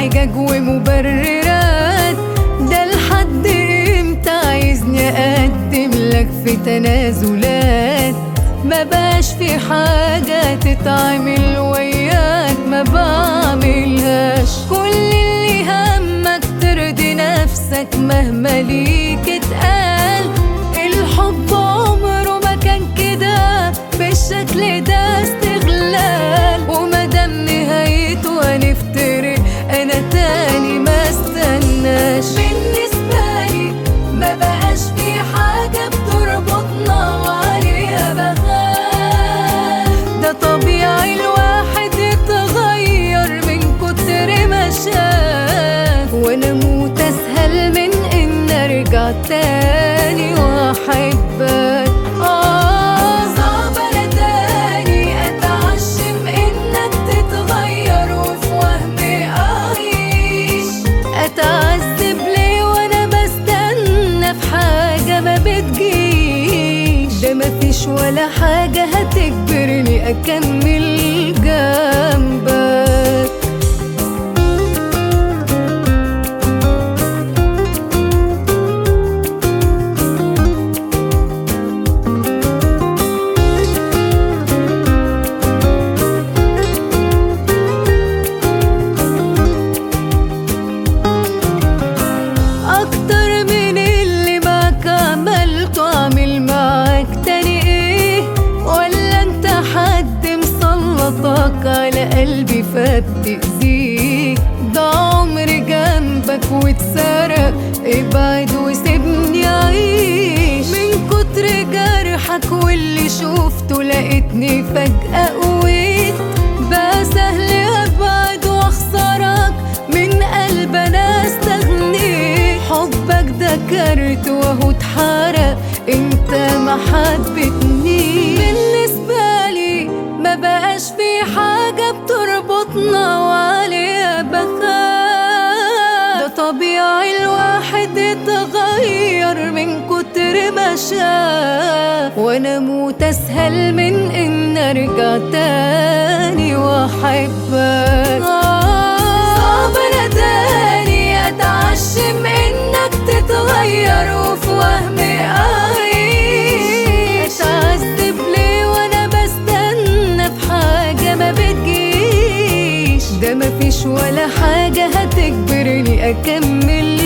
حجج ومبررات ده لحد امتى عايزني اقدم لك في تنازلات ما بقاش في حاجة تتعمل وياك ما بعملهاش كل اللي همك ترضي نفسك مهما ليك اتقال الحب عمره ما كان كده بالشكل ده استغلال ومادام نهايته هنفترق انا تاني ما استناش بالنسبة لي ما بقاش في حاجة بتربطنا وعليها بخاف ده طبيعي الواحد يتغير من كتر ما شاف وانا موت اسهل من ان ارجع تاني واحبك آه صعب انا تاني اتعشم انك تتغير وفي وهمي اعيش اتعذب ليه وانا بستنى في حاجة ما بتجيش ده مفيش ولا حاجة هتجبرني اكمل جنبك اكتر من اللي معاك عملته اعمل معاك تاني ايه ولا انت حد مسلطك على قلبي فبتأذيك ده عمري جنبك واتسرق ابعد وسيبني اعيش من كتر جرحك واللي شوفته لقيتني فجأة قويت بقى سهل ابعد واخسرك من قلب انا استغنيت حبك ده كرت وهو اتحرق انت ما حبتنيش بالنسبة لي ما بقاش في حاجة بتربطنا وعليها بخاف ده طبيعي الواحد يتغير من كتر ما شاف وانا موت اسهل من ان ارجع تاني واحبك صعب انا تاني اتعشم انك تتغير وفي وهمي اعيش اتعذب ليه وانا بستنى في حاجة ما بتجيش ده مفيش ولا حاجة هتجبرني اكمل